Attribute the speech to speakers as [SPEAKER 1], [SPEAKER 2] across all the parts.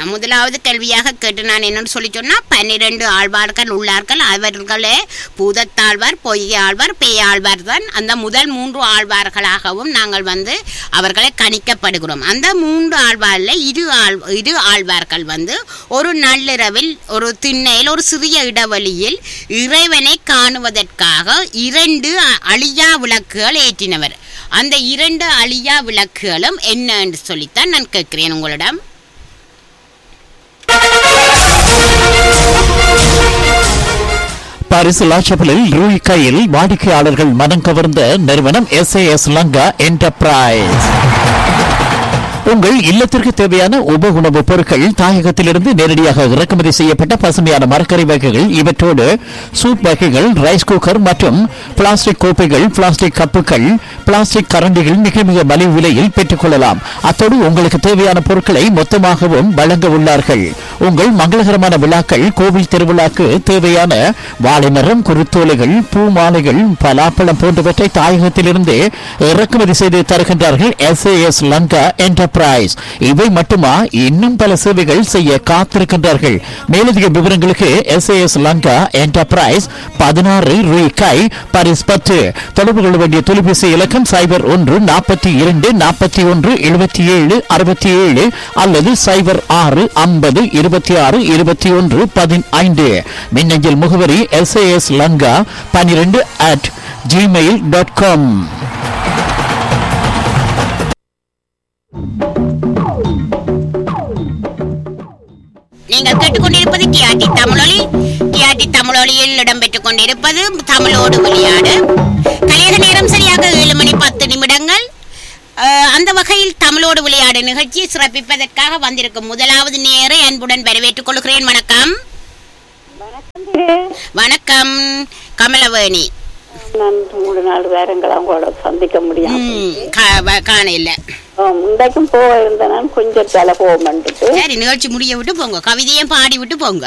[SPEAKER 1] நான் முதலாவது கேள்வியாக கேட்டு நான் என்னன்னு சொல்லி சொன்னா பன்னிரண்டு ஆழ்வார்கள் உள்ளார்கள் அவர்களே பூதத்தாழ்வார் பொய்கை ஆழ்வார் பேய் ஆழ்வார் தான் அந்த முதல் மூன்று ஆழ்வார்களாகவும் நாங்கள் வந்து அவர்களை கணிக்கப்படுகிறோம் அந்த மூன்று ஆழ்வாரில் இரு ஆழ் இரு ஆழ்வார்கள் வந்து ஒரு நள்ளிரவில் ஒரு திண்ணையில் ஒரு சிறிய இடைவெளியில் இறைவனை காணுவதற்காக இரண்டு அ- அழியா விளக்குகள் ஏற்றினவர் அந்த இரண்டு அழியா விளக்குகளும் என்ன என்று சொல்லித்தான் நான் கேட்கிறேன் உங்களிடம்
[SPEAKER 2] பாரிஸ் லாச்சபலில் ரூய் கையில் வாடிக்கையாளர்கள் மனம் கவர்ந்த நிறுவனம் எஸ் லங்கா என்டர்பிரைஸ் உங்கள் இல்லத்திற்கு தேவையான உப உணவுப் பொருட்கள் தாயகத்திலிருந்து நேரடியாக இறக்குமதி செய்யப்பட்ட பசுமையான மரக்கறி வகைகள் இவற்றோடு சூப் வகைகள் ரைஸ் குக்கர் மற்றும் பிளாஸ்டிக் கோப்பைகள் பிளாஸ்டிக் கப்புகள் பிளாஸ்டிக் கரண்டிகள் மிக மிக மலிவு விலையில் பெற்றுக்கொள்ளலாம் அத்தோடு உங்களுக்கு தேவையான பொருட்களை மொத்தமாகவும் வழங்க உள்ளார்கள் உங்கள் மங்களகரமான விழாக்கள் கோவில் திருவிழாக்கு தேவையான வாழைமரம் குருத்தோலைகள் பூ மாலைகள் பலாப்பழம் போன்றவற்றை தாயகத்திலிருந்து இறக்குமதி செய்து தருகின்றார்கள் எஸ் லங்கா என்டர்பிரைஸ் இவை மட்டுமா இன்னும் பல சேவைகள் செய்ய காத்திருக்கின்றார்கள் மேலதிக விவரங்களுக்கு எஸ் லங்கா என்டர்பிரைஸ் பதினாறு ரூபாய் பாரிஸ் பத்து தொடர்பு கொள்ள வேண்டிய தொலைபேசி இலக்கம் சைபர் ஒன்று நாற்பத்தி இரண்டு நாற்பத்தி ஒன்று எழுபத்தி ஏழு அறுபத்தி ஏழு அல்லது சைபர் ஆறு ஐம்பது இருபத்தி ஆறு இருபத்தி ஒன்று பதினைந்து மின்னஞ்சல் முகவரி எஸ் லங்கா பன்னிரெண்டு அட் ஜிமெயில் டாட் காம்
[SPEAKER 1] நீங்கள் கேட்டுக்கொண்டிருப்பது டிஆர்டி தமிழொலி டிஆர்டி தமிழொலியில் இடம்பெற்றுக் கொண்டிருப்பது தமிழோடு விளையாடு கலையக நேரம் சரியாக ஏழு மணி பத்து நிமிடங்கள் அஹ், அந்த வகையில் தமிழோடு விளையாடு நிகழ்ச்சியை சிறப்பிப்பதற்காக வந்திருக்கும் முதலாவது நேரை அன்புடன் வரவேற்றுக் கொள்கிறேன் வணக்கம் வணக்கம் கமலவேணி
[SPEAKER 3] நான் மூணு நாலு பேரங்களை அவங்களோட சந்திக்க முடியும்
[SPEAKER 1] ம், கா- வ- காண இல்லை
[SPEAKER 3] முந்தைக்கும் போக இருந்த நான் கொஞ்சம் தலை போக மாட்டுட்டு
[SPEAKER 1] சரி நிகழ்ச்சி முடிய விட்டு போங்க கவிதையும் பாடி விட்டு போங்க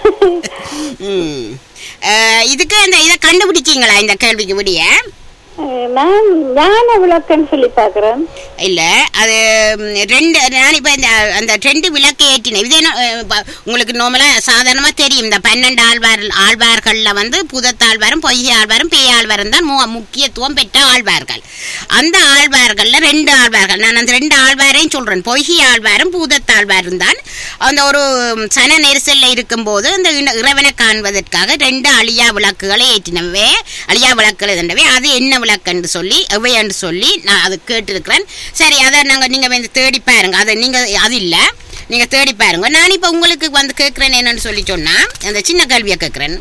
[SPEAKER 1] ம். அஹ், இதுக்கு அந்த இதை கண்டுபிடிச்சீங்களா இந்த கேள்விக்கு விடிய
[SPEAKER 3] நான் ஞான விளக்குன்னு சொல்லி பாக்குறேன்
[SPEAKER 1] இல்ல அது ம், ரெண்டு நான் இப்ப இந்த அந்த ரெண்டு விளக்கு ஏற்றினேன் இது என்ன அஹ், ப- உங்களுக்கு நார்மலா சாதாரணமா தெரியும் இந்த பன்னெண்டு ஆழ்வார் ஆழ்வார்கள்ல வந்து புதத்தாழ்வாரும் பொய்கை ஆழ்வாரும் பேய் ஆழ்வாரும் தான் மு- முக்கியத்துவம் பெற்ற ஆழ்வார்கள் அந்த ஆழ்வார்கள்ல ரெண்டு ஆழ்வார்கள் நான் அந்த ரெண்டு ஆழ்வாரையும் சொல்றேன் பொய்கை ஆழ்வாரும் பூதத்தாழ்வாரும் தான் அந்த ஒரு ம், சன நெரிசல்ல இருக்கும்போது அந்த இன- இறைவனை காண்பதற்காக ரெண்டு அழியா விளக்குகளை ஏற்றினவே அழியா விளக்குகள் இருந்தவை அது என்ன விளக்குன்னு சொல்லி எவை என்று சொல்லி நான் அது கேட்டிருக்கிறேன் சரி அதை நாங்கள் நீங்கள் வந்து தேடி பாருங்க அதை நீங்கள் அது இல்லை நீங்கள் தேடி பாருங்க நான் இப்போ உங்களுக்கு வந்து கேட்குறேன் என்னன்னு சொல்லி சொன்னால் அந்த சின்ன கேள்வியை கேட்குறேன்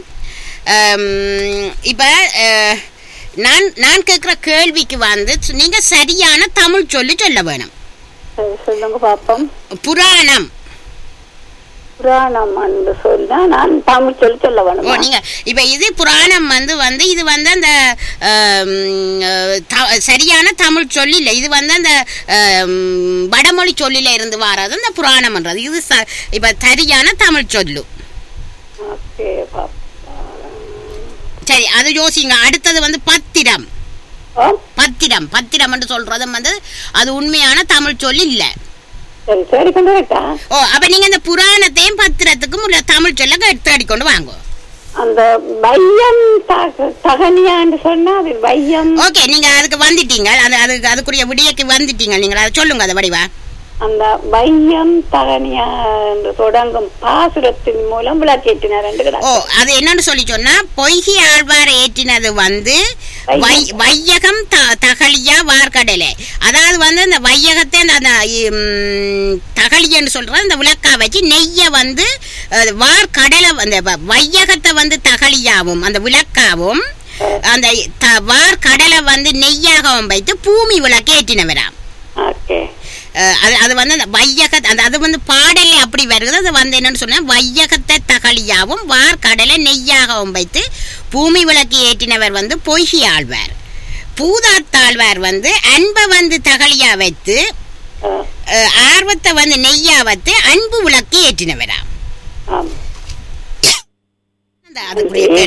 [SPEAKER 1] இப்போ நான் நான் கேட்குற கேள்விக்கு வந்து நீங்கள் சரியான தமிழ் சொல்லி சொல்ல வேணும்
[SPEAKER 3] சரி, சொல்லுங்க பாப்போம்
[SPEAKER 1] புராணம்
[SPEAKER 3] புராணம் என்று சொன்னா நான் தமிழ் சொல்லி சொல்ல
[SPEAKER 1] ஓ
[SPEAKER 3] வேணுமா
[SPEAKER 1] நீங்க இப்ப இது புராணம் வந்து வந்து இது வந்து அந்த ஆம், அஹ், த- சரியான தமிழ் சொல்லி இல்லை இது வந்து அந்த ஆம், வடமொழி சொல்லில இருந்து வர்றது அந்த புராணம்ன்றது இது ச- இப்ப சரியான தமிழ் சொல்லு
[SPEAKER 3] ஓகே பாப்போம்
[SPEAKER 1] சரி அது யோசிங்க அடுத்தது வந்து பத்திரம்
[SPEAKER 3] ஆ,
[SPEAKER 1] பத்திரம் பத்திரம் என்று சொல்றதும் வந்து அது உண்மையான தமிழ் சொல் இல்ல
[SPEAKER 3] சரி சரி கொண்டு வரட்டா
[SPEAKER 1] ஓ அப்ப நீங்க இந்த புராணத்தையும் பத்திரத்துக்கும் உள்ள தமிழ் சொல்ல கே- தேடிக்கொண்டு வாங்க
[SPEAKER 3] அந்த வையம் தக- தகனியான்னு சொன்னா அது வையம்
[SPEAKER 1] ஓகே நீங்க அதுக்கு வந்துட்டீங்க அது அதுக்கு அதுக்குரிய விடியக்கு வந்துட்டீங்க நீங்க அதை சொல்லுங்க அதை வடிவா
[SPEAKER 3] அந்த வையம் தகனியா என்று தொடங்கும் பாசுரத்தின் மூலம் விளக்கேற்றினார் என்று
[SPEAKER 1] ஓ
[SPEAKER 3] கிடக்கு.
[SPEAKER 1] அது என்னன்னு சொல்லி சொன்னா பொய்கி ஆழ்வார் ஏற்றினது வந்து வை-
[SPEAKER 3] வையம்.
[SPEAKER 1] வையகம் த- தகலியா வார்கடலை அதாவது வந்து இந்த வையகத்தை அந்த அந்த, ம், தகலியன்னு சொல்ற அந்த விளக்கா வச்சு நெய்ய வந்து அஹ், வார்கடலை அந்த வ- வையகத்தை வந்து தகலியாவும் அந்த விளக்காவும் அந்த த- வார்கடலை வந்து நெய்யாகவும் வைத்து பூமி விளக்கு ஏற்றினவராம்
[SPEAKER 3] ஓகே
[SPEAKER 1] அஹ் அது அது வந்து அந்த வையக அந்த அது வந்து பாடலே அப்படி வருது அது வந்து என்னன்னு சொன்னா வையகத்தை தகலியாவும் வார் கடலை நெய்யாகவும் வைத்து பூமி விளக்கு ஏற்றினவர் வந்து பொய்கி ஆழ்வார் பூதாத்தாழ்வார் வந்து அன்பை வந்து தகலியா வைத்து
[SPEAKER 3] ஆ,
[SPEAKER 1] அஹ், ஆர்வத்தை வந்து நெய்யா வைத்து அன்பு விளக்கு ஏற்றினவராம்
[SPEAKER 3] ஆம்
[SPEAKER 1] அந்த அதுக்குரிய கேள்வி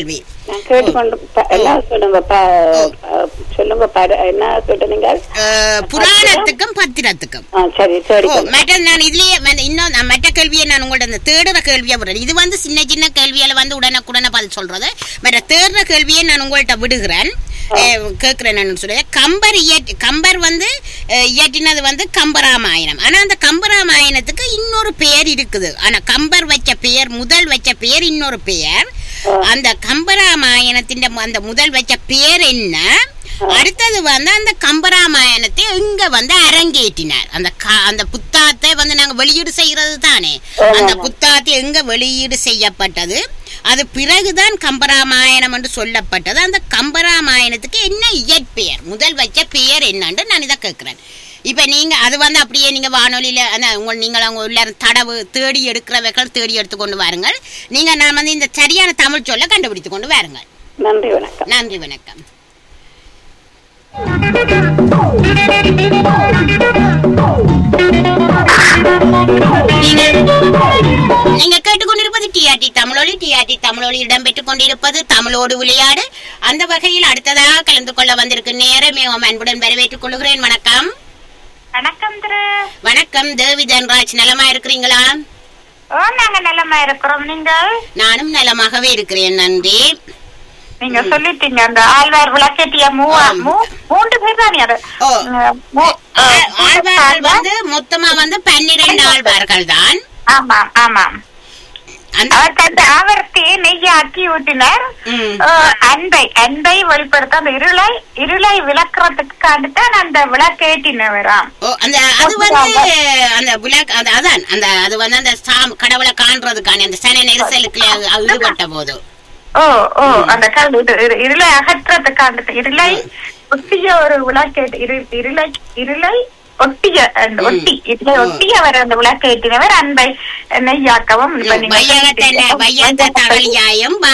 [SPEAKER 3] நான் கேட்டுக்கொண்டு ப- எல்லாம் சொல்லுங்க ப- அஹ், சொல்லுங்க பர- என்ன கேட்ட நீங்கள்
[SPEAKER 1] அஹ், புராணத்துக்கும் பத்திரத்துக்கும்
[SPEAKER 3] ஆ, சரி சரி
[SPEAKER 1] ஓ மற்ற நான் இதுலயே வந்து இன்னும் நான் மற்ற கேள்வியை நான் உங்கள்ட்ட அந்த தேடுற கேள்வியை விடுறேன் இது வந்து சின்ன சின்ன கேள்வியால வந்து உடனுக்குடனே பதில் சொல்றது மற்ற தேடுற கேள்வியை நான் உங்கள்ட்ட விடுகிறேன் கேட்கிறேன் சொல்லி கம்பர் இயற்றி கம்பர் வந்து அஹ், இயற்றினது வந்து கம்பராமாயணம் ஆனா அந்த கம்பராமாயணத்துக்கு இன்னொரு பெயர் இருக்குது ஆனா கம்பர் வச்ச பெயர் முதல் வச்ச பெயர் இன்னொரு பெயர் அந்த கம்பராமாயணத்தின் அந்த முதல் வச்ச பெயர் என்ன அடுத்தது வந்து அந்த கம்பராமாயணத்தை இங்க வந்து அரங்கேற்றினார் அந்த க- அந்த புத்தாத்தை வந்து நாங்க வெளியீடு செய்யறது தானே அந்த புத்தாத்தை எங்க வெளியீடு செய்யப்பட்டது அது பிறகுதான் கம்பராமாயணம் என்று சொல்லப்பட்டது அந்த கம்பராமாயணத்துக்கு என்ன இயற்பெயர் முதல் வச்ச பெயர் என்னன்னு நான் இதை கேட்கிறேன் இப்ப நீங்க அது வந்து அப்படியே நீங்க வானொலியில அந்த உங்க நீங்கள் அவங்க உள்ள தடவு தேடி எடுக்கிறவர்கள் தேடி எடுத்து கொண்டு வாருங்கள் நீங்க நான் வந்து இந்த சரியான தமிழ் சொல்ல கண்டுபிடித்து கொண்டு வாருங்கள்
[SPEAKER 3] நன்றி வணக்கம்
[SPEAKER 1] நன்றி வணக்கம் நீங்க கேட்டுக்கொண்டிருப்பது டிஆர்டி தமிழொலி டிஆர்டி தமிழொலி இடம்பெற்றுக் கொண்டிருப்பது தமிழோடு விளையாடு அந்த வகையில் அடுத்ததாக கலந்து கொள்ள வந்திருக்கு நேரம் மிகவும் அன்புடன் வரவேற்றுக் கொள்கிறேன் வணக்கம்
[SPEAKER 4] வணக்கம் திரு
[SPEAKER 1] வணக்கம் தேவி தன்ராஜ் நலமா இருக்கிறீங்களா
[SPEAKER 4] ஓ நாங்க நலமா இருக்கிறோம் நீங்கள்
[SPEAKER 1] நானும் நலமாகவே இருக்கிறேன் நன்றி
[SPEAKER 4] நீங்க சொல்லிட்டீங்க அந்த ஆழ்வார் விளக்கேட்டிய மூவா
[SPEAKER 1] ஆம்.
[SPEAKER 4] மூ- மூன்று பேர் தானே அது
[SPEAKER 1] ஓ.
[SPEAKER 4] அஹ், மூ-
[SPEAKER 1] ஆ-
[SPEAKER 4] அஹ்,
[SPEAKER 1] ஆழ்வார்கள் வந்து மொத்தமா வந்து பன்னிரண்டு ஆழ்வார்கள் தான்
[SPEAKER 4] ஆமாம் ஆமாம்
[SPEAKER 1] அந்த
[SPEAKER 4] அவர் தந்த ஆவர்த்தி நெய்யை ஆக்கி ஊட்டினார்
[SPEAKER 1] ம்.
[SPEAKER 4] அஹ், அன்பை அன்பை வெளிப்படுத்த அந்த இருளை இருளை விளக்குறதுக்கு தான் அந்த விளக்கேட்டினவராம்
[SPEAKER 1] ஓ அந்த அது வந்து அந்த விளக்கு அது அதான் அந்த அது வந்து அந்த சாம் கடவுளை காண்றதுக்கான அந்த சன நெரிசலுக்கு ஈடுபட்ட போது
[SPEAKER 4] ஓ ஓ அந்த கல் இது- இரு- இருளை அகற்றதுக்கான இருளை ஒட்டிய ஒரு விளக்கேட்டு இரு இருளை இருளை ஒட்டிய அந்த
[SPEAKER 1] ம்.
[SPEAKER 4] ஒட்டி இருளை ஒட்டி அவர் அந்த விளக்கேற்றினவர் அன்பை நெய்யாக்கவும் இப்ப நீங்க
[SPEAKER 1] வையகத்தை
[SPEAKER 4] சொல்லிட்டீங்க.
[SPEAKER 1] வையகத்தை தகழியாயும்